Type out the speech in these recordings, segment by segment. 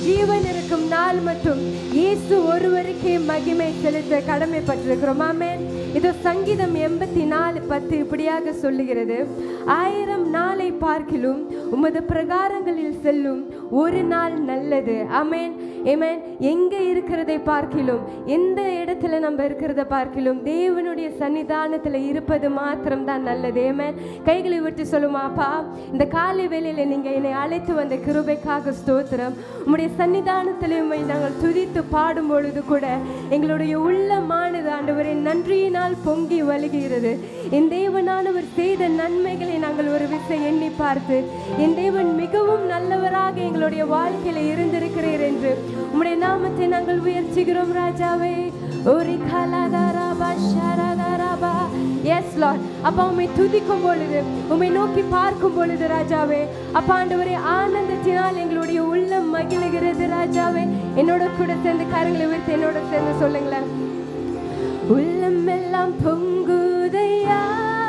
ஜீவன் இருக்கும் நாள் மட்டும் இயேசு ஒருவருக்கே மகிமை செலுத்த கடமைப்பட்டிருக்கிறோம் ஆமென் இது சங்கீதம் எண்பத்தி நாலு பத்து இப்படியாக சொல்லுகிறது ஆயிரம் நாளை பார்க்கிலும் உமது பிரகாரங்களில் செல்லும் ஒரு நாள் நல்லது ஆமென் ஏமேன் எங்க இருக்கிறதை பார்க்கிலும் எந்த இடத்துல நம்ம இருக்கிறத பார்க்கிலும் தேவனுடைய சன்னிதானத்துல இருப்பது மாத்திரம் தான் நல்லது ஏமேன் கைகளை விட்டு சொல்லுமாப்பா இந்த காலை வேளையில நீங்க என்னை அழைத்து வந்த கிருபைக்காக ஸ்தோத்திரம் உம்முடைய சன்னிதானத்தில் உம்மை நாங்கள் துதித்து பாடும் பொழுது கூட எங்களுடைய உள்ளமானது ஆண்டவரை நன்றியினால் பொங்கி வழிகிறது என் தேவனானவர் செய்த நன்மைகளை நாங்கள் ஒரு விசை எண்ணி பார்த்து என் தேவன் மிகவும் நல்லவராக எங்களுடைய வாழ்க்கையில இருந்திருக்கிறீர் என்று உம்முடைய நாமத்தை நாங்கள் உயர்த்துகிறோம் ராஜாவே ஒரு கலாதாராபா ஷரதாராபா எஸ் லார்ட் அப்பா உம்மை துதிக்கும் பொழுது உம்மை நோக்கி பார்க்கும் பொழுது ராஜாவே அப்பா ஆண்டவரே ஆனந்தத்தினால் எங்களுடைய உள்ளம் மகிழுகிறது ராஜாவே என்னோட கூட சேர்ந்து கரங்களை உயர்த்தி என்னோட சேர்ந்து சொல்லுங்களேன் உள்ளம் எல்லாம் பொங்குதையா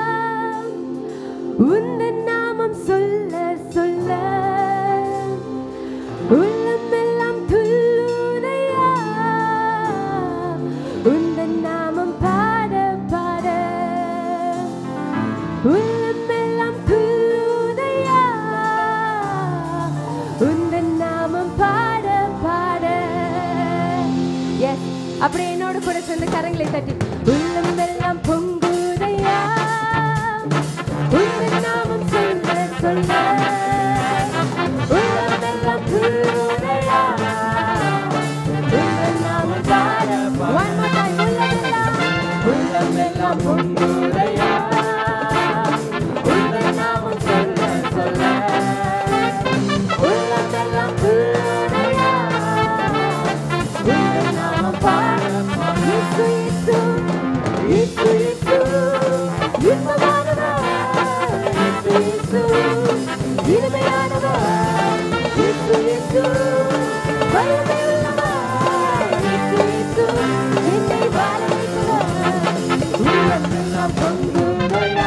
உந்தன் நாமம் சொல்ல சொல்ல உள்ளம் எல்லாம் துள்ளுதையா உந்தன் நாமம் பாட பாட உள்ளம் எல்லாம் துள்ளுதையா உந்தன் நாமம் பாட பாட எஸ் அப்படியே என்னோட கூட சேர்ந்து கரங்களை தட்டி உள்ளம் எல்லாம் பொங்குதையா உந்தன் நாமம் சொல்ல சொல்ல உள்ளம் எல்லாம் துள்ளுதையா உந்தன் நாமம் பாட One more time. உள்ளம் எல்லாம் பொங்குதையா உந்தன் நாமம் சொல்ல சொல்ல உள்ளம் எல்லாம் துள்ளுதையா உந்தன் நாமம் பாட இயேசு இயேசு இயேசு இயேசு இன்பமானவர் இயேசு இயேசு இனிமையானவர் இயேசு இயேசு வல்லமையுள்ளவர் இயேசு இயேசு என்னை வாழ வைத்தவர் உள்ளம் எல்லாம் பொங்குதையா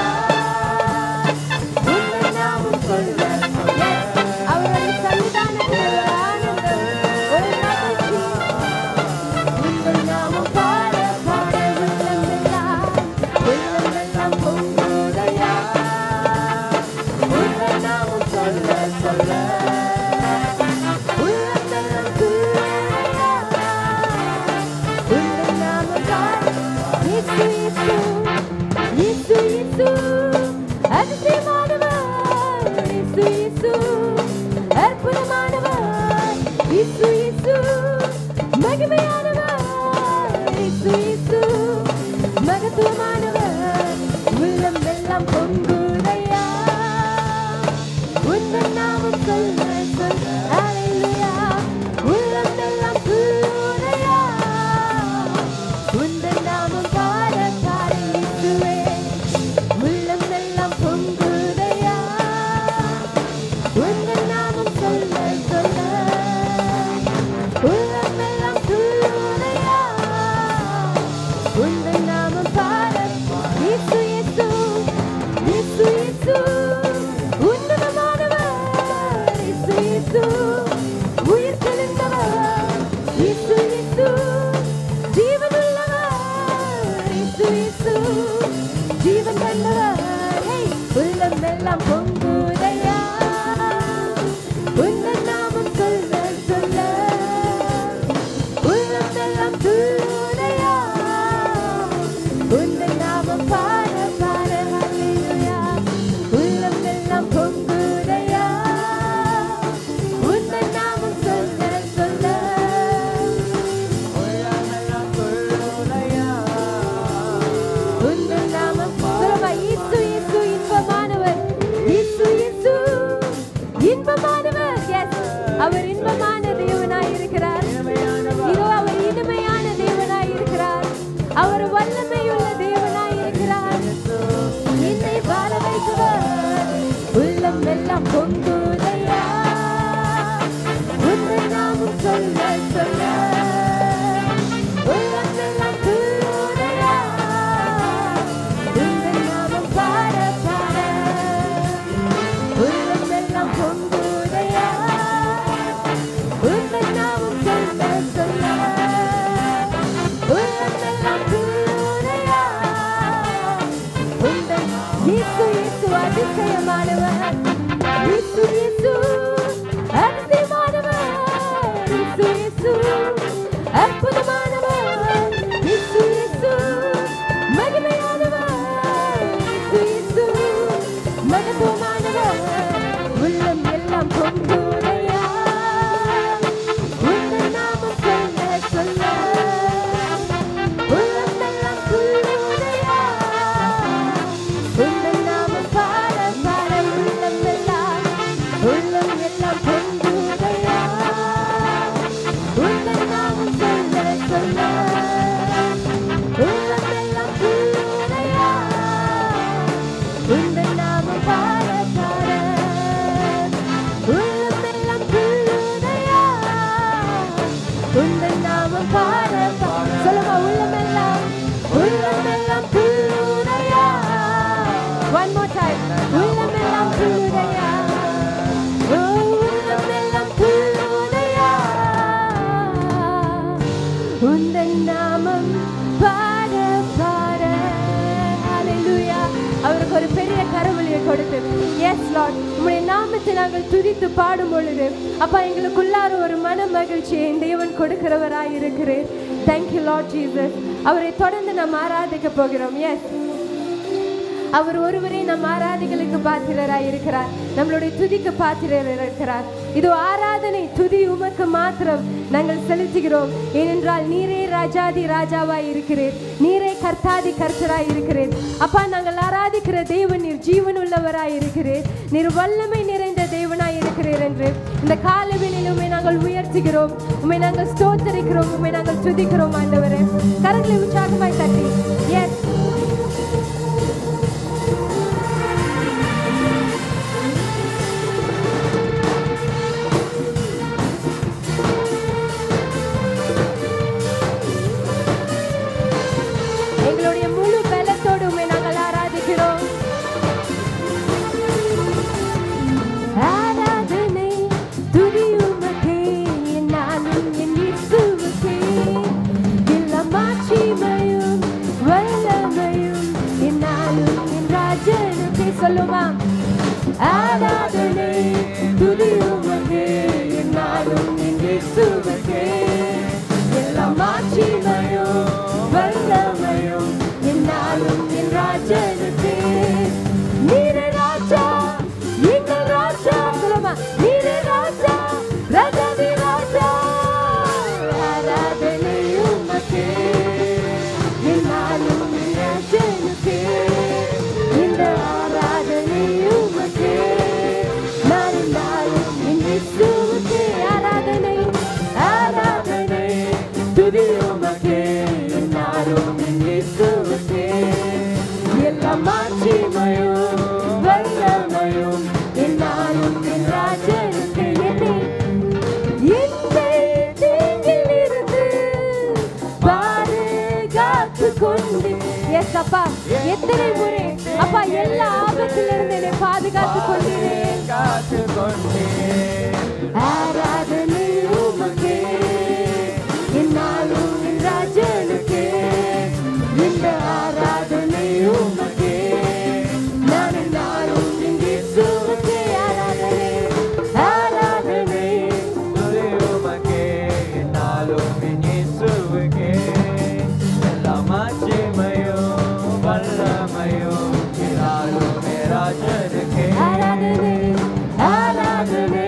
உன்னை நாமும் சொல்ல அவருடைய சன்னிதானத்தில் ஆனந்தம் ஒரு மகிழ்ச்சி உங்கள் நாமம் பாட பாட உள்ளமெல்லாம் உள்ளமெல்லாம் பொங்குதையா உங்கள் நாமம் சொல்ல சொல்ல உள்ளமெல்லாம் துள்ளுதையா உங்கள் நாமம் பாட இயேசு இயேசு இயேசு இயேசு அதிசயமானவர் இயேசு இயேசு அற்புதமானவர் இயேசு இயேசு மகிமையானவர் இயேசு இயேசு மகத்துவமானவர் உள்ளம் எல்லாம் பொங்குதையா உந்தன் நாமம் சொல்ல சொல்ல ஹalleluya உள்ளம் எல்லாம் துள்ளுதையா உந்தன் நாமம் பாட பாட இயேசுவே உள்ளம் எல்லாம் பொங்குதையா உந்தன் நாமம் சொல்ல சொல்ல உள்ளம் எல்லாம் துள்ளுதையா உந்தன் நாமம் பாட இயேசு இயேசு இயேசு இயேசு உன்னதமானவர் இயேசு இயேசு உயிர் தெளிந்தவர் இயேசு இயேசு ஜீவனுள்ளவர் இயேசு இயேசு ஜீவன் கண்டவர் ஹே, உள்ளம் எல்லாம் பொங்குதையா உந்தன் நாமம் சொல்ல சொல்ல உள்ளம் எல்லாம் துள்ளுதையா உந்தன் நாமம் பாட பாட ஹalleluya உள்ளம் எல்லாம் பொங்குதையா உந்தன் நாமம் சொல்ல சொல்ல உந்தன் நாமம் சொல்லுமா இயேசு இயேசு இன்பமானவர் இயேசு இயேசு இன்பமானவர் எஸ் அவர் இன்பமான தேவனாய் இருக்கிறார் இதோ அவர் இனிமையான தேவனாய் இருக்கிறார் அவர் வல்லமையுள்ள தேவனாய் இருக்கிறார் என்னை வாழ வைத்தவர் உள்ளம் எல்லாம் பொங்குதையா உந்தன் நாமம் சொல்ல சொல்ல உள்ளம் எல்லாம் துள்ளுதையா உந்தன் நாமம் பாட பாட உள்ளம் எல்லாம் பொங்குதையா உந்தன் இயேசு இயேசு அதிசயமானவர் இயேசு இயேசு அதிசயமானவர் இயேசு இயேசு அற்புதமானவர் இயேசு இயேசு மகிமையானவர் இயேசு இயேசு மகத்துவமானவர் உள்ளம் எல்லாம் பொங்குதையா உங்கள் நாமம் சொல்ல சொல்ல உள்ளம் எல்லாம் துள்ளுதையா உங்கள் நாமம் பாட பாட உள்ளம் எல்லாம் உள்ளம் எல்லாம் பொங்குதையா உங்கள் நாமம் சொல்ல சொல்ல உள்ளம் எல்லாம் துள்ளுதையா உங்கள் நாமம் பாட பாட உள்ளமெல்லாம் துள்ளுதையா உங்கள் நாமம் பாட பாட சொல்லுங்க உள்ளமெல்லாம் உள்ளமெல்லாம் துள்ளுதையா one more time உள்ளமெல்லாம் துள்ளுதையா ஓ, உள்ளமெல்லாம் துள்ளுதையா உந்தன் நாமம் பாட பாட ஹalleluya அவருக்கு ஒரு பெரிய கரவொலியை கொடுத்து எஸ் லார்ட் உம்முடைய நாமத்தை நாங்கள் துதித்து பாடும் பொழுது அப்பா எங்களுக்குள்ளார ஒரு மன மகிழ்ச்சியை என் தேவன் கொடுக்கிறவராய் இருக்கிறேன் தேங்க்யூ லார்ட் ஜீசஸ் அவரை தொடர்ந்து நாம் ஆராதிக்க போகிறோம் எஸ் அவர் ஒருவரே நம் ஆராதிகளுக்கு பாத்திரராய் இருக்கிறார் நம்மளுடைய துதிக்கு பாத்திரர் இருக்கிறார் இது ஆராதனை துதி உமக்கு மாத்திரம் நாங்கள் செலுத்துகிறோம் ஏனென்றால் நீரே ராஜாதி ராஜாவாய் இருக்கிறீர் நீரே கர்த்தாதி கர்த்தராய் இருக்கிறீர் அப்பா நாங்கள் ஆராதிக்கிற தேவன் நீர் ஜீவன் உள்ளவராய் இருக்கிறீர் நீர் வல்லமை நிறைந்த தேவனாய் இருக்கிறீர் என்று இந்த காலவெளியில் உண்மை நாங்கள் உயர்த்துகிறோம் உண்மை நாங்கள் ஸ்தோத்தரிக்கிறோம் உண்மை நாங்கள் துதிக்கிறோம் ஆண்டவரே கரங்களை உற்சாகமாய் தட்டி எஸ் எங்களுடைய முழு பலத்தோடு உண்மை நாங்கள் ஆராதிக்கிறோம் ஆராதனை துதி உமக்கே என்னாலும் என் இயேசுவுக்கே எல்லா மாட்சிமையும் வல்லமையும் என்னாலும் என் ராஜனுக்கே சொல்லுமா ஆராதனை துதி உமக்கே என்னாலும் என் இயேசுவுக்கே எல்லா மாட்சிமையும் வல்லமையும் என்னாலும் என் ராஜனுக்கே நீரே ராஜா எங்கள் ராஜா சொல்லுமா நீரே ராஜா ராஜாதி ராஜா ஆராதனை உமக்கே என்னாலும் என் ராஜனுக்கே இந்த ஆராதனை உமக்கே நான் நாளும் என் இயேசுவுக்கே ஆராதனை ஆராதனை துதி உமக்கே என்னாலும் என் இயேசுவுக்கே எல்லா மாட்சிமையும் வல்லமையும் என்னாலும் என் ராஜனுக்கு என்னை என்னை தீங்கிலிருந்து பாதுகாத்து கொண்டு எஸ் அப்பா எத்தனை முறை அப்பா எல்லா ஆபத்திலிருந்து என்னை பாதுகாத்து கொண்டீரேன் காத்து கொண்டே ஆராதனை உமக்கே என்னாலும் என் ராஜனுக்கே இந்த ஆராதனை உமக்கே நான் என்னாலும் என் இயேசுவுக்கே ஆராதனை ஆராதனை துதி உமக்கே என்னாலும் என் இயேசுவுக்கே எல்லா மாட்சிமையும் வல்லமையும் என்னாலும் என் ராஜனுக்கே ஆராதனை ஆராதனை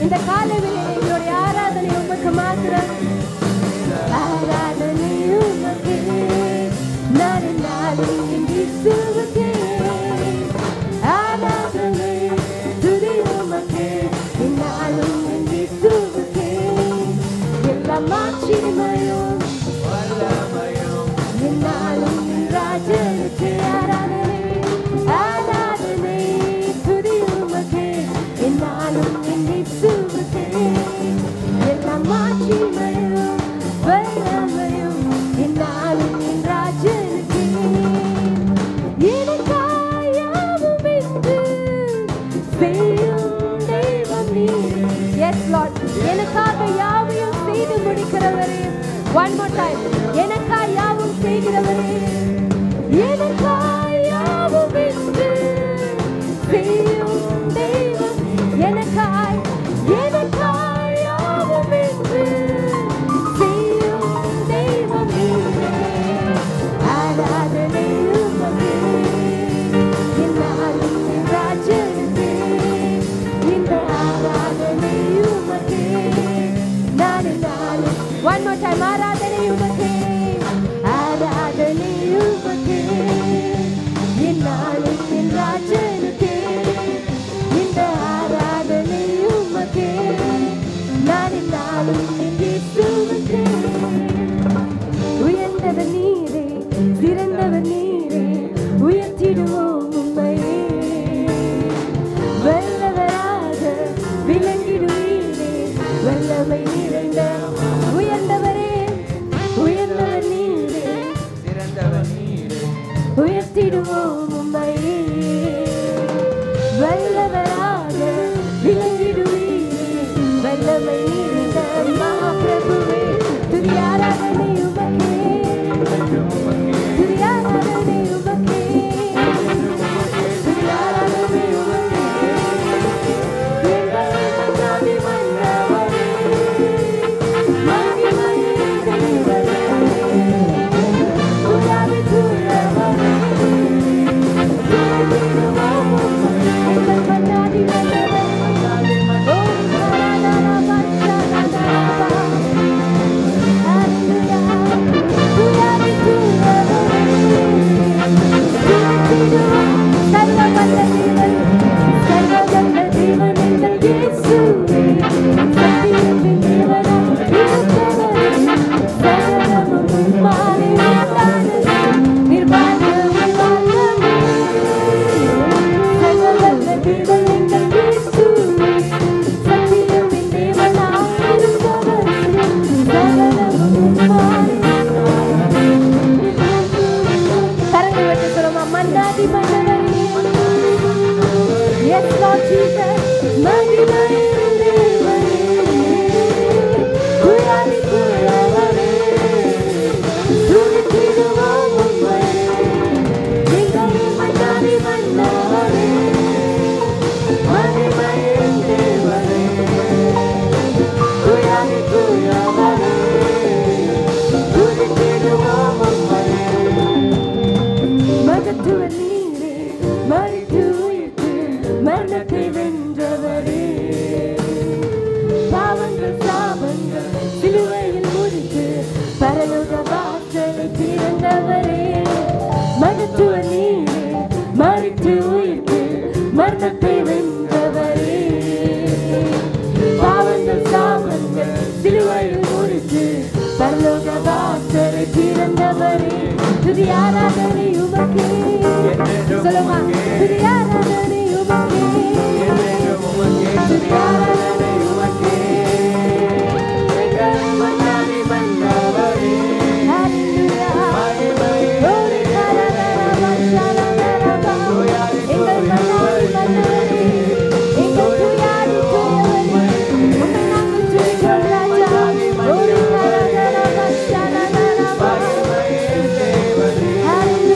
இந்த காலவில் எங்களுடைய ஆராதனை உமக்கு மாத்திரம் ஆராதனை உமக்கு நாடு நாளும் இயேசுவுக்கே ஆராதனை துதி உமக்கு இந்நாளும் இயேசுவுக்கே எல்லா மாட்சிமையும் வல்லமையும் இந்நாளும் ராஜனுக்கு ஆராதனை ஆராதனை துதி உமக்கு இந்நாளும் இயேசுவுக்கே எல்லா மாட்சிமையும் வல்லமையும் இந்நாளும் என் ராஜனுக்கு எனக்காய் யாவும் என்று செய்யும் தெய்வம் நீர். Yes, Lord. எனக்காக யாவையும் செய்து முடிக்கிறவரே ஒன் மோர் டைம் எனக்காய் யாவும் செய்கிறவரே எனக்காய் யாவும் என்று செய்யும் தெய்வம் எனக்காய் எனக்காய் யாவும் என்று செய்யும் தெய்வம் நீரே. ஆராதனை உமக்கே. என்னாலும் என் ராஜனுக்கே. இந்த ஆராதனை உமக்கே. நாடு நாளும். One more time. ஆராதனை உமக்கே. ஆராதனை உமக்கே. என்னாலும் என் ராஜனுக்கே. இந்த ஆராதனை உமக்கே. நாடு நாளும் என் இயேசுவுக்கே. உயர்ந்தவர் நீரே சிறந்தவர் நீரே உயர்த்திடுவோம் உண்மையே வல்லவராக விளங்கிடுவீரே வல்லமை நிறைந்த உயர்ந்தவரே உயர்ந்தவர் நீரே சிறந்தவர் நீரே உயர்த்திடுவோம் உம்மையே வல்லவராக விளங்கிடுவீரே வல்லமை நிறைந்த மகாபிரபுவே துதி ஆராதனை உமக்கே துதி ஆராதனை உமக்கே துதி ஆராதனை உமக்கே எங்கள் மன்னாதி மன்னவரே மகிமையே தேவரே துயாவி துயவரே கரங்கள் வச்சு சொல்லுமா மன்னாதி மன்னவரே Yes, Lord Jesus. மகிமையின் தேவனே. குயாதி குயவனே. துதித்திடுவோம் உம்மை. எங்கள் மன்னாதி மன்னவரே. மகிமையின் தேவனே. குயாதி குயவனே. துதித்திடுவோம் உம்மை. மகத்துவ நீரே மறித்து உயிர்த்து மரணத்தை வென்றவரே பாவங்கள் சாபங்கள் சிலுவையில் முடித்து பரலோக வாசலை திறந்தவரே மகத்துவ நீரே மறித்து உயிர்த்து மரணத்தை வென்றவரே பாவங்கள் சாபங்கள் சிலுவையில் முடித்து பரலோக வாசலை திறந்தவரே துதி ஆராதனை உமக்கே சொல்லுமா துதி ஆராதனை உமக்கே என்றென்றும் உமக்கே துதி ஆராதனை உமக்கே எங்கள் மன்னாதி மன்னவரே ஹalleluya மகிமையே ஓரி கரகர வசனரபா எங்கள் மன்னாதி மன்னவரே எங்கள் துயாடி துயவரே உம்மை நாங்கள் துதிக்கிறோம் ராஜா ஓரி கரகர வசனரபா மகிமையே தேவனே ஹalleluya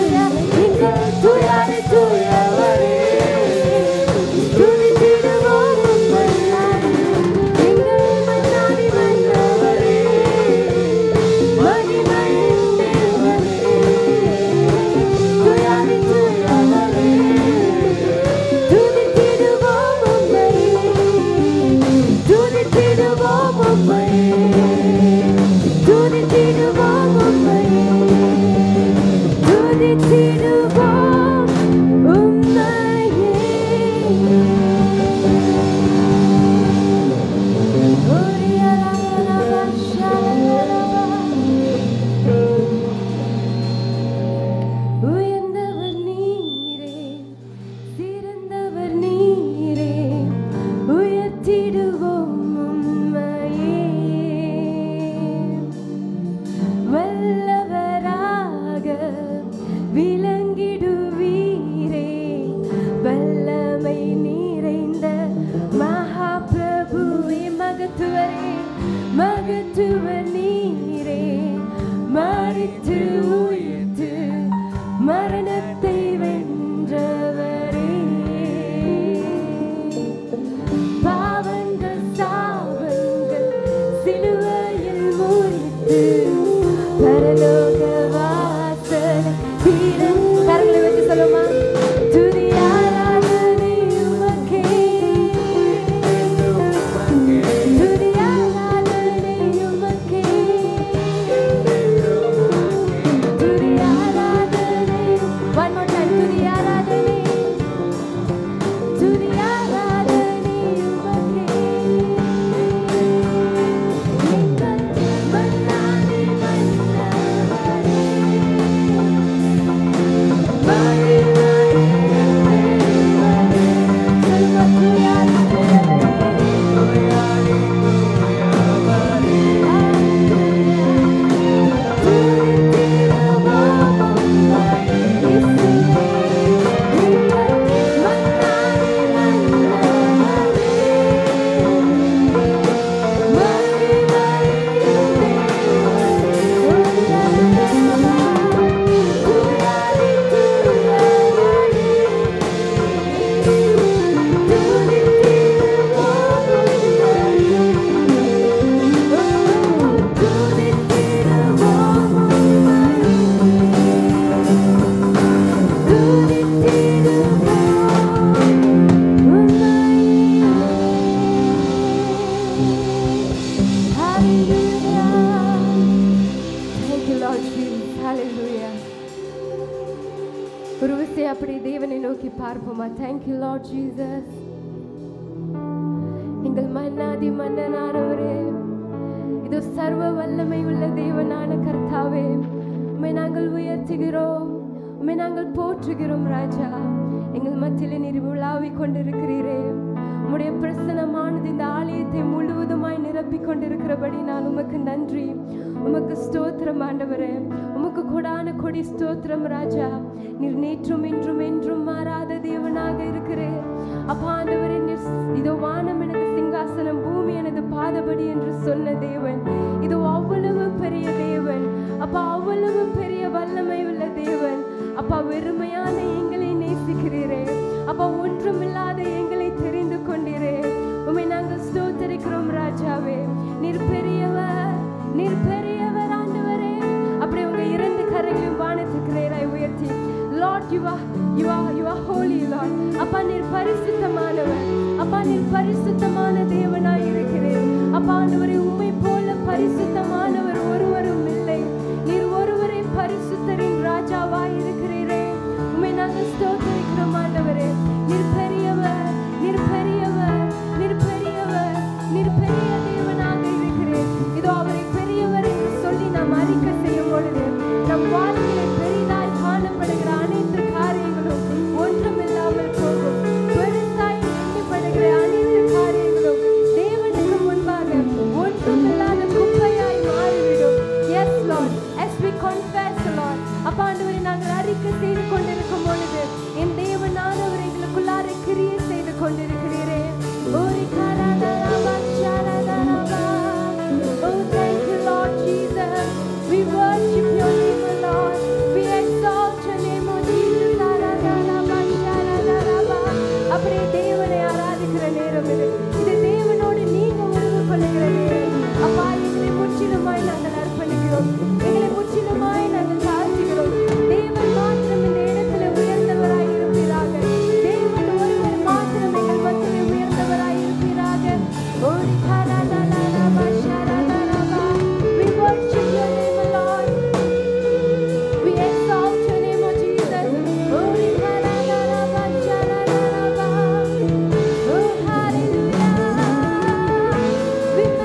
மகத்துவரே மகத்துவ நீரே மறித்து உயிர்த்து மரணத்தை வென்றவரே பாவங்கள் சாபங்கள் சிலுவையில் முறித்து பரலோக வாசல் தீரம் கரங்களை வச்சு சொல்லுமா துதி ஆராதனை உமக்கே துதி ஆராதனை உமக்கே துதி ஆராதனை one more time துதி ஆராதனை துதி ஆராதனை உமக்கே நீங்கள் மன்னானே மன்னவரே Thank you, Lord Jesus. Hallelujah. ஒரு விசை அப்படி தேவனை நோக்கி பார்ப்போமா தேங்க்யூ லார்ட் ஜீசஸ் எங்கள் மன்னாதி மன்னனானவரே இது சர்வ வல்லமை உள்ள தேவனான கர்த்தாவே உம்மை நாங்கள் உயர்த்துகிறோம் உம்மை நாங்கள் போற்றுகிறோம் ராஜா எங்கள் மத்தியிலே நீர் உலாவிக் கொண்டிருக்கிறீரே உம்முடைய பிரசனமானது இந்த ஆலயத்தை முழுவதுமாய் நிரப்பிக் கொண்டிருக்கிறபடி நான் உமக்கு நன்றி உமக்கு ஸ்தோத்திரம் ஆண்டவரே உமக்கு கொடான கொடி ஸ்தோத்திரம் ராஜா நீர் நேற்றும் இன்றும் என்றும் மாறாத தேவனாக இருக்கிறேன் அப்பா ஆண்டவரே நீர் இதோ வானம் எனது சிங்காசனம் பூமி எனது பாதபடி என்று சொன்ன தேவன் இதோ அவ்வளவு பெரிய தேவன் அப்பா அவ்வளவு பெரிய வல்லமை உள்ள தேவன் அப்பா வெறுமையான எங்களை நேசிக்கிறீரே அப்பா ஒன்றுமில்லாத எங்களை தெரிந்து கொண்டீரே உம்மை நாங்கள் ஸ்தோத்தரிக்கிறோம் ராஜாவே நீர் பெரியவர் நீர் பெரியவர் ஆண்டவரே அப்படியே உங்க இரண்டு கரங்களையும் வானத்துக்கு நேராய் உயர்த்தி lord you are you are you are holy lord அப்பா நீர் பரிசுத்தமானவர் அப்பா நீர் பரிசுத்தமான தேவனாய் இருக்கிறேன் அப்பா ஆண்டவரே உம்மை போல பரிசுத்தமானவர் ஒருவரும் இல்லை நீர் ஒருவரே பரிசுத்தரின் ராஜாவாய் இருக்கிறீரே உம்மை நாங்கள் ஸ்தோத்தரிக்கிறோம் ஆண்டவரே நீர் பெரியவர் நீர் பெரியவர் நீர் பெரியவர் நீர் பெரிய தேவனாக இருக்கிறேன் இதோ அவரை பெரியவர் என்று சொல்லி நாம் அறிக்கை செய்யும் பொழுது நம் வாழ்க்கையில் பெரிதாய் காணப்படுகிற அனைத்து காரியங்களும் ஒன்றுமில்லாமல் போகும் பெருசாய் எண்ணப்படுகிற அனைத்து காரியங்களும் தேவனுக்கு முன்பாக ஒன்றுமில்லாத குப்பையாய் மாறிவிடும் yes lord yes we confess lord அப்பா ஆண்டவரே நாங்கள் அறிக்கை செய்து கொண்டிருக்கும் பொழுது என் தேவனானவர் எங்களுக்குள்ளார கிரியை செய்து கொண்டிருக்கிறீரே ஓரி காராதாராபா, ஷாராதாராபா. Oh, thank you, Lord Jesus. We worship your name, O Lord. We exalt your name, O Jesus. ஆராதாராபா, ஷாராதாராபா. அப்படியே தேவனை ஆராதிக்கிற நேரம் இது இது தேவனோடு நீங்க உறவு கொள்ளுகிற நேரம் அப்பா எங்களை முற்றிலுமாய் நாங்கள் அர்ப்பணிக்கிறோம் எங்களை முற்றிலுமாய் நாங்கள் தாழ்த்துகிறோம் தேவன் மாத்திரம் இந்த இடத்துல உயர்ந்தவராய் இருப்பீராக தேவன் ஒருவர் மாத்திரம் எங்கள் மத்தியில் உயர்ந்தவராய் இருப்பீராக ஓடி காராதாராபா, ஷாராதாராபா. We worship your name, O Lord. We exalt your name, O Jesus. Holy Karararaba, Sharararaba. Oh, hallelujah. We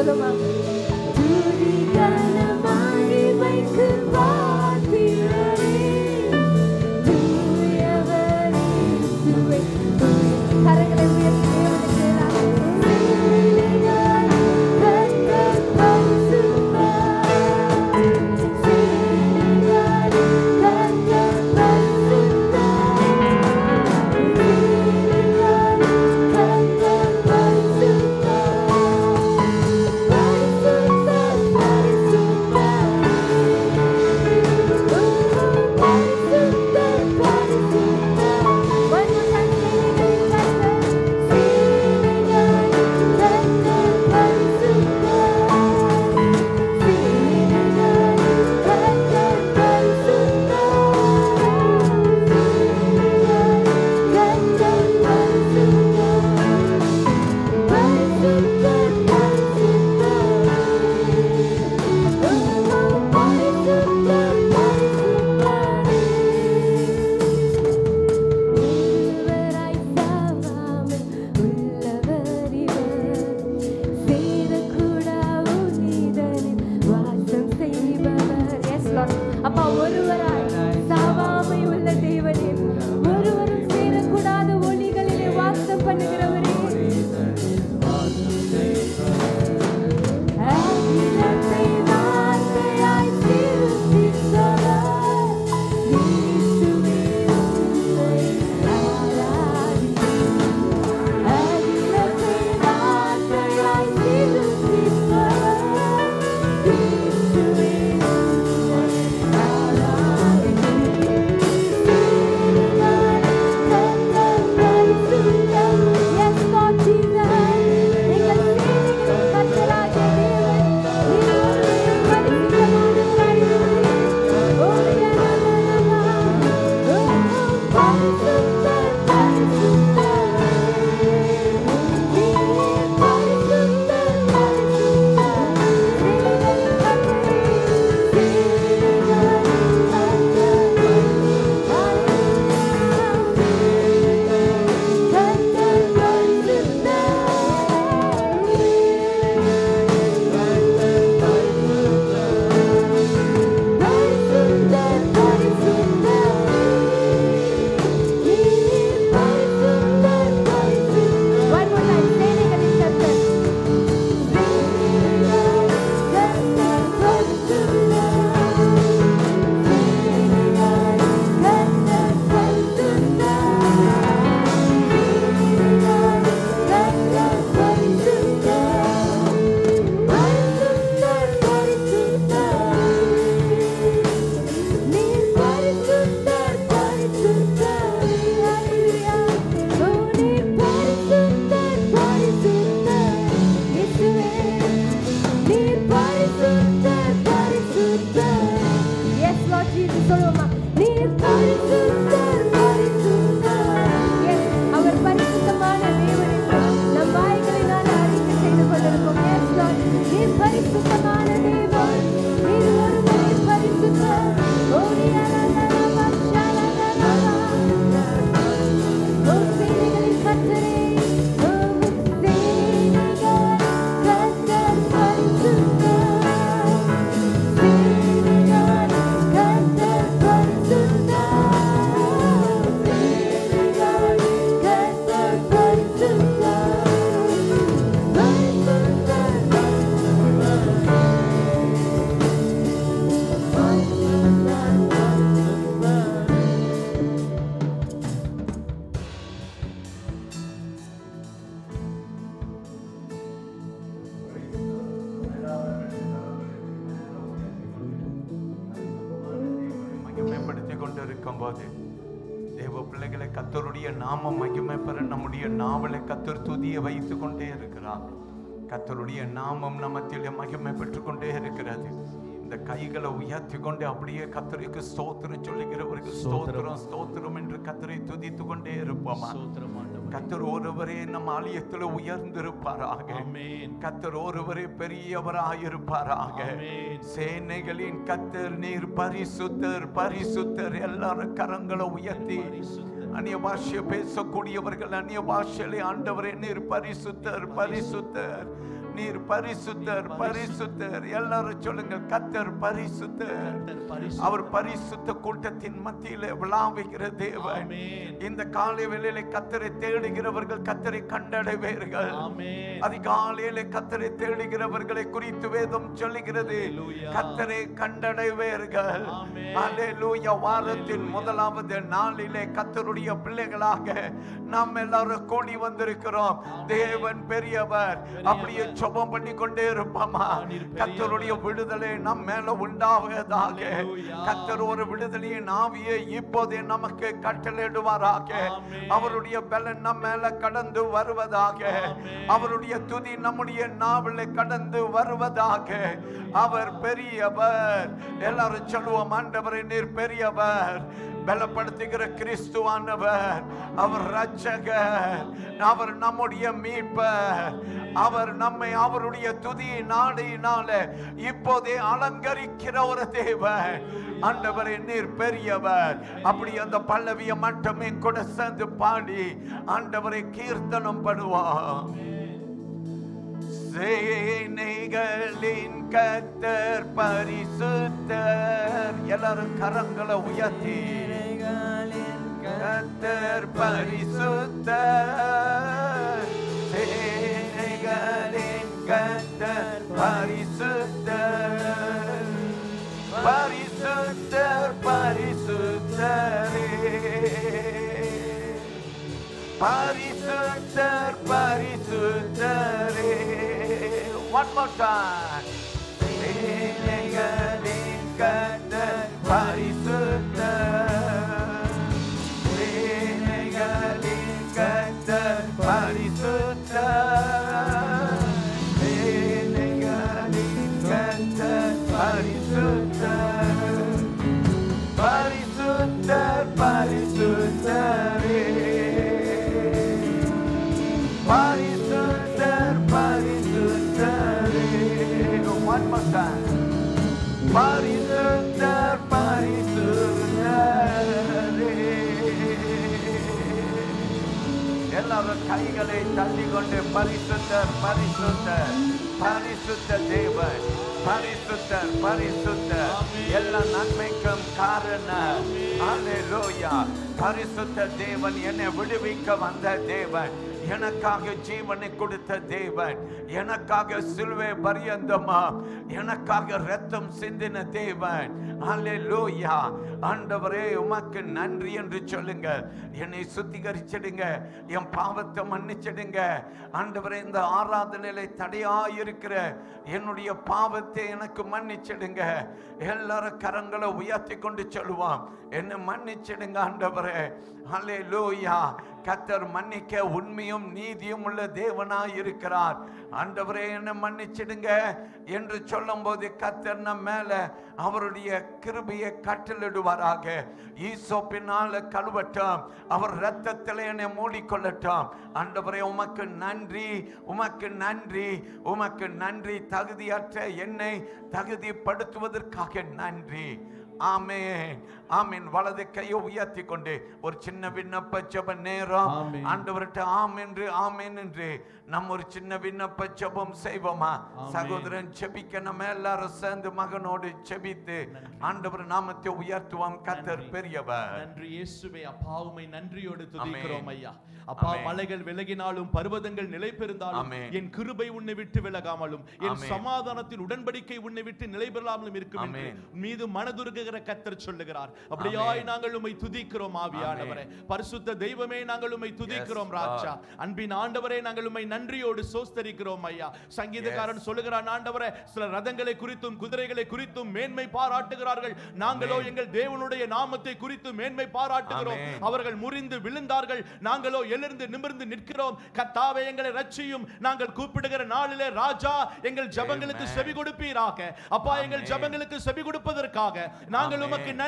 சொல்லுமா துதி கனமாகி வைக்கு பாத்திரரே தூயவர் இயேசுவே கரங்களை உயர்த்தி தேவனுக்கு எல்லாம் கர்த்தர் பரிசுத்தர் சீனிவார் கர்த்தர் பரிசுத்தர் சீனிவார் கர்த்தர் பரிசுத்தர் பரிசுத்தர் அப்பா ஒருவராய் சாவாமை உள்ள தேவனே ஒருவரும் சேரக்கூடாத ஒளிகளிலே வாசம் பண்ணுகிறவரே அகிலத்தை வார்த்தையாய் சிருஷ்டித்தவர் இயேசுவே உம்மை ஆராதிக்கிறேன். அகிலத்தை வார்த்தையாய் சிருஷ்டித்தவர் இயேசுவே உம்மை ஆராதிக்கிறேன். Yes, Lord Jesus. எங்கள் சேனைகளின் கர்த்தராகிய தேவன், நீர் ஒருவரே பரிசுத்தமானவராயிருக்கிறீர். ஓ, யனனனனா. ஓ, பரிசுத்தர், பரிசுத்தர். நீர் பரிசுத்தர், பரிசுத்தர். சேனைகளின் கர்த்தரே, சேனைகளின் One more time, சேனைகளின் கர்த்தர் Yes, Lord Jesus, சொல்லுவோமா? நீர் பரிசுத்தர், பரிசுத்தர். Yes, அவர் பரிசுத்தமான தேவன் என்று நம் வாய்களினால் அறிக்கை செய்து கொண்டிருப்போம். Yes, Lord. நீர் பரிசுத்தமான தேவன். நீர் ஒருவரே பரிசுத்தர். ஓடியாரலலவா, ஷாலலலவா. ஓ சேனைகளின் கர்த்தரே, ஓ சேனைகளின் கர்த்தர் பரிசுத்தர். மகிமைப்படுத்திக் கொண்டிருக்கும் போது தேவ பிள்ளைகளை கத்தருடைய நாமம் மகிமை பெற நம்முடைய நாவலை கத்தர் துதிய வைத்து கொண்டே இருக்கிறார் கத்தருடைய நாமம் நமத்திலே மகிமை பெற்றுக் கொண்டே இருக்கிறது இந்த கைகளை உயர்த்தி கொண்டு அப்படியே கத்தருக்கு ஸ்தோத்திரம் சொல்லுகிறவருக்கு ஸ்தோத்திரம் ஸ்தோத்திரம் என்று கத்தரை துதித்து கொண்டே இருப்போமா கத்தர் ஒருவரே நம் ஆலயத்தில் உயர்ந்திருப்பாராக கத்தர் ஒருவரே பெரியவராயிருப்பாராக சேனைகளின் கத்தர் நீர் பரிசுத்தர் பரிசுத்தர் எல்லாரும் கரங்களை உயர்த்தி அந்நிய பாஷை பேசக்கூடியவர்கள் அந்நிய பாஷையிலே ஆண்டவரே நீர் பரிசுத்தர் பரிசுத்தர் நீர் பரிசுத்தர் பரிசுத்தர் எல்லாரும் சொல்லுங்க கத்தர் பரிசுத்தர் கர்த்தர் பரிசுத்தர். அவர் பரிசுத்த கூட்டத்தின் மத்தியிலே விளாவுகிற தேவன் ஆமென். இந்த காலை வேளையிலே கத்தரை தேடுகிறவர்கள் கத்தரை கண்டடைவீர்கள் ஆமென். அதிகாலையிலே கத்தரை தேடுகிறவர்களை குறித்து வேதம் சொல்லுகிறது Hallelujah. கத்தரை கண்டடைவீர்கள் ஆமென். அல்லேலூயா வாரத்தின் முதலாவது நாளிலே கத்தருடைய பிள்ளைகளாக நாம் எல்லாரும் கூடி வந்திருக்கிறோம் தேவன் பெரியவர் அப்படியே ஜெபம் பண்ணி கொண்டே இருப்போமா நீர் பெரியவர். கத்தருடைய விடுதலை நம் மேல உண்டாவதாக Hallelujah. கத்தர் ஒரு விடுதலையின் ஆவியை இப்போதே நமக்கு கட்டளையிடுவாராக ஆமென். அவருடைய பலன் நம்ம மேல கடந்து வருவதாக ஆமென். அவருடைய துதி நம்முடைய நாவலை கடந்து வருவதாக அவர் பெரியவர் எல்லாரும் சொல்லுவோம் ஆண்டவரை நீர் பெரியவர் பலப்படுத்துகிற கிறிஸ்துவானவர் அவர் ரட்சகர் அவர் நம்முடைய மீட்பர் அவர் நம்மை அவருடைய துதி நாடினால இப்போதே அலங்கரிக்கிற ஒரு தேவன் ஆண்டவரை நீர் பெரியவர் அப்படி அந்த பல்லவிய மட்டுமே கூட சேர்ந்து பாடி ஆண்டவரை கீர்த்தனம் பண்ணுவோம் சேனைகளின் கத்தர் பரிசுத்தர் எல்லாரும் கரங்களை உயர்த்தி கத்தர் பரிசுத்தர் சேனைகளின் கத்தர் பரிசுத்தர் பரிசுத்தர் பரிசுத்தரே பரிசுத்தர் பரிசுத்தரே One more time. சேனைகளின் கர்த்தர் பரிசுத்தர். சேனைகளின் கர்த்தர் பரிசுத்தர். சேனைகளின் கர்த்தர் பரிசுத்தர். பரிசுத்தர் பரிசுத்தரே பரிசுத்தர் பரிசுத்தரே One more time. பரிசுத்தர் பரிசுத்தரே எல்லாரும் கைகளை தள்ளி கொண்டு பரிசுத்தர் பரிசுத்தர் பரிசுத்த தேவன் பரிசுத்தர் பரிசுத்தர் எல்லா நன்மைக்கும் காரணம் அல்லேலூயா பரிசுத்த தேவன் என்னை விடுவிக்க வந்த தேவன் எனக்காக ஜீவனை கொடுத்த தேவன் எனக்காக சிலுவை பரியந்தமா எனக்காக ரத்தம் சிந்தின தேவன் அல்லேலூயா ஆண்டவரே உமக்கு நன்றி என்று சொல்லுங்க என்னை சுத்திகரிச்சிடுங்க என் பாவத்தை மன்னிச்சிடுங்க ஆண்டவரே இந்த ஆராதனையில தடையாயிருக்கிற என்னுடைய பாவத்தை எனக்கு மன்னிச்சிடுங்க எல்லாரும் கரங்களை உயர்த்தி கொண்டு சொல்லுவான் என்னை மன்னிச்சிடுங்க ஆண்டவரே அல்லேலூயா கத்தர் மன்னிக்க உண்மையும் நீதியும் உள்ள தேவனாய் இருக்கிறார் ஆண்டவரே என்னை மன்னிச்சிடுங்க என்று சொல்லும்போது கத்தர் நம் மேல அவருடைய கிருபையை கட்டளிடுவாராக ஈசோப்பினால கழுவட்டும் அவர் ரத்தத்தில் என்னை மூடிக்கொள்ளட்டும் ஆண்டவரே உமக்கு நன்றி உமக்கு நன்றி உமக்கு நன்றி தகுதியற்ற என்னை தகுதிப்படுத்துவதற்காக நன்றி ஆமென் ஆமென் வலது கையை உயர்த்தி கொண்டு ஒரு சின்ன விண்ணப்ப ஜெப நேரம் ஆமென். ஆண்டவர்கிட்ட ஆம் என்று ஆமென் என்று நம்ம ஒரு சின்ன விண்ணப்ப ஜெபம் செய்வோமா ஆமென். சகோதரன் ஜெபிக்க நம்ம எல்லாரும் சேர்ந்து மகனோடு ஜெபித்து ஆண்டவர் நாமத்தை உயர்த்துவோம் கத்தர் நன்றி. பெரியவர் நன்றி இயேசுவே அப்பா உம்மை நன்றியோடு துதிக்கிறோம் ஆமென். ஐயா அப்பா ஆமென். மலைகள் விலகினாலும் பர்வதங்கள் நிலை பெறுந்தாலும் ஆமென். என் கிருபை உன்னை விட்டு விலகாமலும் என் ஆமென். சமாதானத்தின் உடன்படிக்கை உன்னை விட்டு நிலை பெறாமலும் இருக்கும் என்று ஆமென். உன் மீது மனதுருகுகிற கத்தர் சொல்லுகிறார் அப்படியாய் ஆமென். நாங்கள் உம்மை துதிக்கிறோம் ஆவியானவரே பரிசுத்த தெய்வமே நாங்கள் உம்மை துதிக்கிறோம் Yes, ராஜா அன்பின் ஆண்டவரே நாங்கள் உம்மை நன்றியோடு சோஸ்தரிக்கிறோம் ஐயா சங்கீதக்காரன் சொல்லுகிறான் ஆண்டவரே சில ரதங்களை குறித்தும் குதிரைகளை குறித்தும் மேன்மை பாராட்டுகிறார்கள் நாங்களோ ஆமென். எங்கள் தேவனுடைய நாமத்தை குறித்து மேன்மை பாராட்டுகிறோம் ஆமென். அவர்கள் முறிந்து விழுந்தார்கள் நாங்களோ எழுந்து நிமிர்ந்து நிற்கிறோம் கர்த்தாவே எங்களை ரட்சியும் நாங்கள் கூப்பிடுகிற நாளிலே ராஜா எங்கள் ஜெபங்களுக்கு Amen. செவி கொடுப்பீராக அப்பா எங்கள் ஆமென். ஜெபங்களுக்கு செவி கொடுப்பதற்காக நாங்கள் ஆமென். உமக்கு நன்றி செலுத்துகிறோம்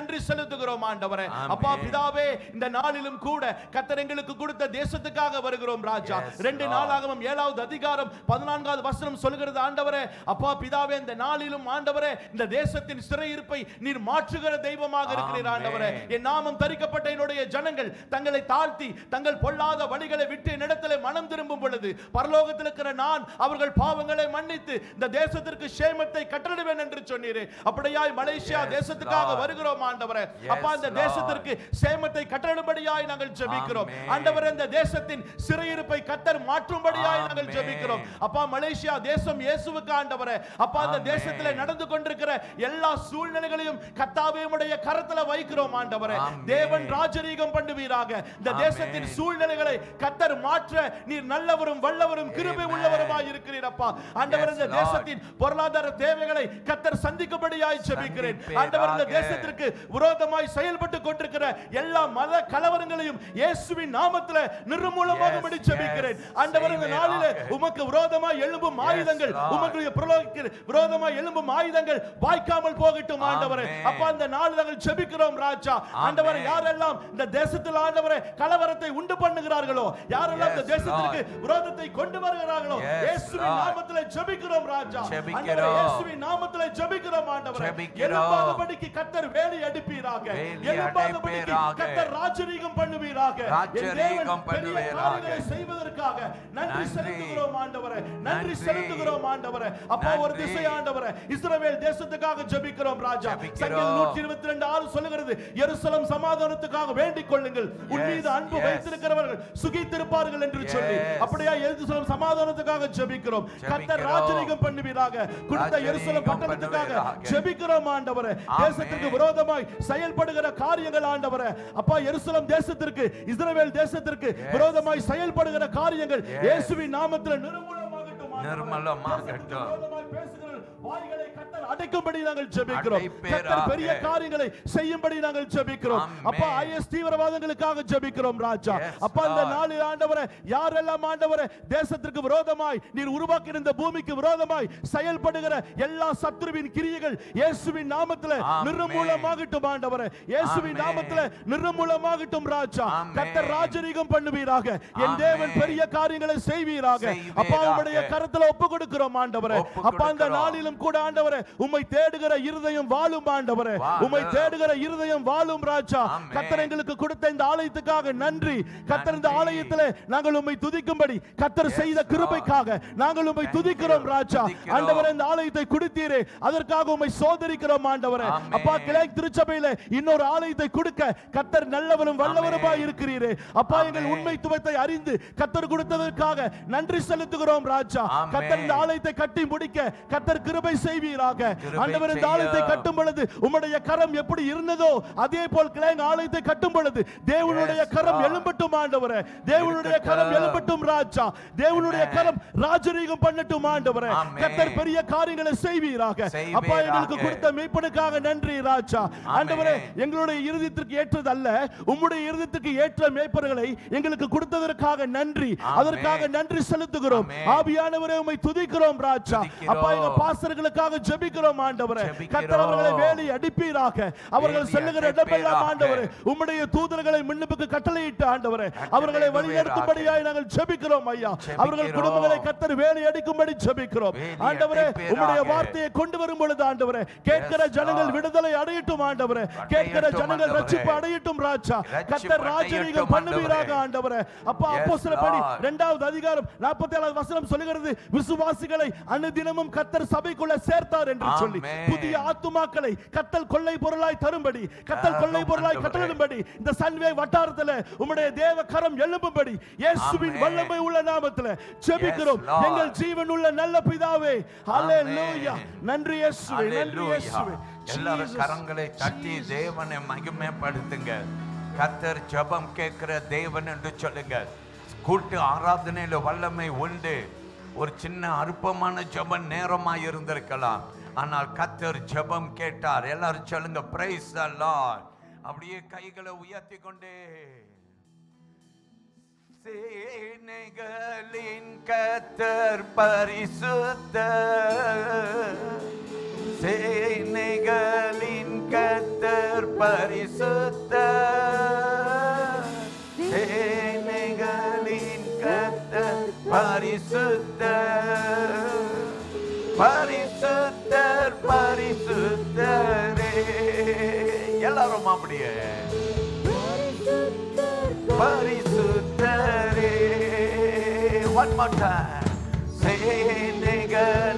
செலுத்துகிறோம் ஆண்டவரே ஆமென். அப்பா பிதாவே இந்த நாளிலும் கூட கத்தர் எங்களுக்கு கொடுத்த தேசத்துக்காக வருகிறோம் ராஜா Yes, ரெண்டு Lord. நாளாகவும் ஏழாவது அதிகாரம் பதினான்காவது வசனம் சொல்கிறது ஆண்டவரே அப்பா பிதாவே இந்த நாளிலும் ஆண்டவரே இந்த தேசத்தின் சிறையிருப்பை நீர் மாற்றுகிற தெய்வமாக இருக்கிறீர் ஆமென். ஆண்டவரே என் நாமம் தரிக்கப்பட்ட என்னுடைய ஜனங்கள் தங்களை தாழ்த்தி தங்கள் பொல்லாத வழிகளை விட்டு என்னிடத்திலே மனம் திரும்பும் பொழுது பரலோகத்தில் இருக்கிற நான் அவர்கள் பாவங்களை மன்னித்து இந்த தேசத்திற்கு சேமத்தை கட்டளிடுவேன் என்று சொன்னீரே அப்படியாய் மலேசியா Yes, தேசத்துக்காக Lord. வருகிறோம் ஆண்டவரே Yes, அப்பா இந்த Lord. தேசத்திற்கு சேமத்தை கட்டளிடும்படியாய் நாங்கள் ஜெபிக்கிறோம் Amen. ஆண்டவரே இந்த தேசத்தின் சிறையிருப்பை கத்தர் மாற்றும்படியாய் நாங்கள் Amen. ஜெபிக்கிறோம் அப்பா மலேசியா தேசம் இயேசுவுக்கு ஆண்டவரே அப்பா அந்த Amen. தேசத்திலே நடந்து கொண்டிருக்கிற எல்லா சூழ்நிலைகளையும் கத்தாவே உடைய கரத்துல வைக்கிறோம் ஆண்டவரே Amen. தேவன் ராஜரீகம் பண்ணுவீராக இந்த Amen. தேசத்தின் சூழ்நிலைகளை கத்தர் மாற்ற நீர் நல்லவரும் வல்லவரும் கிருபை Amen. உள்ளவருமாய் இருக்கிறீர் அப்பா ஆண்டவர் Yes, இந்த Lord. தேசத்தின் பொருளாதார தேவைகளை கத்தர் சந்திக்கும்படியாய் ஜெபிக்கிறேன் சந்திப்பீராக. ஆண்டவர் இந்த தேசத்திற்கு விரோதமாய் செயல்பட்டு கொண்டிருக்கிற எல்லா மத கலவரங்களையும் இயேசுவின் நாமத்திலே நிர்மூலமாகும்படி Yes, ஜெபிக்கிறேன் yes. ஆண்டவர் இந்த நாளிலே செய்வீராக. உமக்கு விரோதமாய் எழும்பும் Yes, ஆயுதங்கள் Lord. உமக்கு பிரலோகிக்கிற விரோதமாய் எழும்பும் ஆயுதங்கள் வாய்க்காமல் போகட்டும் ஆண்டவரே Amen. அப்பா இந்த நாள் நாங்கள் ஜெபிக்கிறோம் ராஜா ஆண்டவரே Amen. யாரெல்லாம் இந்த தேசத்தில் ஆண்டவரே கலவரத்தை உண்டு பண்ணுகிறார்களோ யாரெல்லாம் இந்த Yes, தேசத்திற்கு விரோதத்தை கொண்டு வருகிறார்களோ Yes, இயேசுவின் Lord. நாமத்திலே ஜெபிக்கிறோம் ராஜா ஜெபிக்கிறோம். ஆண்டவரே இயேசுவின் நாமத்திலே ஜெபிக்கிறோம் ஆண்டவரே ஜெபிக்கிறோம். எழும்பாதபடிக்கு கத்தர் வேலி அடிப்பீராக வேலி எழும்பாதபடிக்கு அடைப்பீராக. கத்தர் ராஜரீகம் பண்ணுவீராக என் ராஜரீகம் தேவன் பெரிய பண்ணுவீராக. காரியங்களை செய்வதற்காக நன்றி நன்றி. செலுத்துகிறோம் ஆண்டவரே நன்றி நன்றி. செலுத்துகிறோம் ஆண்டவரே அப்பா ஒரு நன்றி. திசை ஆண்டவரே இஸ்ரவேல் தேசத்துக்காக ஜெபிக்கிறோம் ராஜா ஜெபிக்கிறோம். சங்கீதம் நூற்றி இருபத்தி ரெண்டு ஆறு சொல்லுகிறது எருசலம் சமாதானத்துக்காக வேண்டிக் கொள்ளுங்கள் உன் Yes, மீது அன்பு yes. வைத்திருக்கிறவர்கள் சுகித்திருப்பார்கள் என்று சொல்லி Yes. அப்படியா எருசலம் சமாதானத்துக்காக ஜெபிக்கிறோம் கர்த்தர் ஜெபிக்கிறோம். ராஜரீகம் பண்ணுவீராக கொடுத்த ராஜரீகம் எருசலம் பட்டணத்துக்காக பண்ணுவீராக. ஜெபிக்கிறோம் ஆண்டவரே ஆமென். தேசத்திற்கு விரோதமாய் செயல்படுகிற காரியங்கள் ஆண்டவரே அப்பா எருசலம் தேசத்திற்கு இஸ்ரவேல் தேசத்திற்கு விரோதமாய் செயல்படுகிற காரியங்கள் Yes. இயேசுவின் நாமத்தில் நிர்மூலமாகட்டும் ஆண்டவரே. நிர்மூலமாகட்டும். தேசத்திற்கு விரோதமாய் பேசுகிற வாய்களை கர்த்தர் அடைக்கும்படி நாங்கள் ஜெபிக்கிறோம் அடைப்பீராக. கர்த்தர் பெரிய காரியங்களை செய்யும்படி நாங்கள் ஜெபிக்கிறோம் ஆமென். அப்பா ஐஎஸ் தீவிரவாதங்களுக்காக ஜெபிக்கிறோம் ராஜா Yes, அப்பா இந்த Lord. நாளில் ஆண்டவரே யாரெல்லாம் ஆண்டவரே தேசத்திற்கு விரோதமாய் நீர் உருவாக்கின இந்த பூமிக்கு விரோதமாய் செயல்படுகிற எல்லா சத்துருவின் கிரியைகள் இயேசுவின் நாமத்திலே ஆமென். நிர்மூலமாகட்டும் ஆண்டவரே இயேசுவின் ஆமென். நாமத்திலே நிர்மூலமாகட்டும் ராஜா ஆமென். கர்த்தர் ராஜரீகம் பண்ணுவீராக என் ஆமென். தேவன் பெரிய காரியங்களை செய்வீராக செய்வீராக. அப்பா உம்முடைய கரத்துல ஒப்பு கொடுக்கிறோம் ஆண்டவரே ஒப்பு அப்பா இந்த கொடுக்கிறோம். நாளிலும் கூட ஆண்டவரே உம்மை தேடுகிற இருதயம் வாழும் ஆண்டவரே வாழும். உம்மை தேடுகிற இருதயம் வாழும் ராஜா ஆமென். கர்த்தர் எங்களுக்கு கொடுத்த இந்த ஆலயத்துக்காக நன்றி கர்த்தர் இந்த நன்றி. ஆலயத்திலே நாங்கள் உம்மை துதிக்கும்படி கர்த்தர் Yes, செய்த Lord. கிருபைக்காக நாங்கள் உம்மை Thank you. துதிக்கிறோம் ராஜா துதிக்கிறோம். ஆண்டவரே இந்த ஆலயத்தை குடித்தீரே அதற்காக உம்மை சோதரிக்கிறோம் ஆண்டவரே ஆமென். அப்பா கிளை திருச்சபையில இன்னொரு ஆலயத்தை கொடுக்க கர்த்தர் நல்லவரும் வல்லவருமாய் ஆமென். இருக்கிறீரே அப்பா எங்கள் ஆமென். உண்மைத்துவத்தை அறிந்து கர்த்தர் கொடுத்ததற்காக நன்றி செலுத்துகிறோம் ராஜா ஆமென். கர்த்தர் இந்த ஆலயத்தை கட்டி முடிக்க கர்த்தர் கிருபை செய்வீராக கிருபை ஆண்டவர் இந்த செய்ய. ஆலயத்தை கட்டும் பொழுது உம்முடைய கரம் எப்படி இருந்ததோ அதே போல் கிளைங்க ஆலயத்தை கட்டும் பொழுது தேவனுடைய Yes, கரம் Lord. எழும்பட்டும் ஆண்டவரே தேவனுடைய கரம் இருக்கட்டும். எழும்பட்டும் ராஜா தேவனுடைய Amen. கரம் ராஜரீகம் பண்ணட்டும் ஆண்டவரே Amen. கர்த்தர் பெரிய காரியங்களை செய்வீராக செய்வீராக. அப்பா எங்களுக்கு கொடுத்த மீட்பனுக்காக நன்றி ராஜா ஆண்டவரே எங்களுடைய இருதயத்திற்கு ஏற்றது அல்ல உம்முடைய இருதயத்திற்கு ஏற்ற மேய்ப்பர்களை எங்களுக்கு கொடுத்ததற்காக நன்றி Amen. அதற்காக நன்றி செலுத்துகிறோம் Amen. ஆவியானவரே உம்மை துதிக்கிறோம் ராஜா துதிக்கிறோம். அப்பா எங்க பாஸ்டர்களுக்காக ஜெபிக்கிறோம் ஆண்டவரே ஜெபிக்கிறோம். கர்த்தர் அவர்களை வேலி அடிப்பீராக அவர்கள் வேலி செல்லுகிற இடமெல்லாம் அடைப்பீராக. ஆண்டவரே உம்முடைய தூதர்களை முன்னுக்கு கட்டளையிட்டு ஆண்டவரே அவர்களை கட்டளையிடுவீராக. வழிநடத்தும்படியாய் நாங்கள் ஜெபிக்கிறோம் ஐயா ஜெபிக்கிறோம். அவர்கள் குடும்பங்களை கத்தர் வேலி அடிக்கும்படி ஜெபிக்கிறோம் வேலி ஆண்டவரே அடைப்பீராக. உம்முடைய வார்த்தையை கொண்டு வரும் பொழுது ஆண்டவரே கேட்கிற Yes, ஜனங்கள் Lord. விடுதலை அடையட்டும் ஆண்டவரே கேட்கிற அடையட்டும் ஜனங்கள் ஆண்டவரே. ரட்சிப்பு அடையட்டும் ராஜா ரட்சிப்பு கத்தர் ராஜரீகம் அடையட்டும் பண்ணுவீராக ஆண்டவரே. ஆண்டவரே அப்பா Yes, அப்போஸ்தலப்படி Lord. இரண்டாவது அதிகாரம் 47வது வசனம் சொல்லுகிறது விசுவாசிகளை அனுதினமும் கத்தர் சபைக்குள்ள சேர்த்தார் என்று சொல்லி Amen. புதிய ஆத்துமாக்களை கத்தல் கொள்ளை பொருளாய் தரும்படி கத்தல் கொள்ளை தரும் பொருளாய் ஆண்டவரே. கட்டளிடும்படி இந்த சன்வே வட்டாரத்துல உம்முடைய தேவ கரம் எழும்பும்படி இயேசுவின் Amen. வல்லமை உள்ள நாமத்துல ஜெபிக்கிறோம் Yes, Lord. எங்கள் ஜீவன் உள்ள நல்ல பிதாவே ஹalleluya நன்றி இயேசுவே நன்றி Hallelujah. இயேசுவே எல்லாரும் Jesus. கரங்களை தட்டி தேவனை மகிமைப்படுத்துங்க கத்தர் ஜெபம் கேட்கிற தேவன் என்று சொல்லுங்க கூட்டு ஆராதனையில வல்லமை உண்டு ஒரு சின்ன அற்பமான ஜெபம் நேரமா இருந்திருக்கலாம் ஆனால் கத்தர் ஜெபம் கேட்டார் எல்லாரும் சொல்லுங்க பிரைஸ் லார்ட் அப்படியே கைகளை உயர்த்தி கொண்டே சேனைகளின் கத்தர் பரிசுத்த சேனைகளின் கத்தர் பரிசுத்த பரிசுத்தர் பரிசுத்தரே எல்லாரும் அப்படியே பரிசுத்தரே one more time சேனைகள்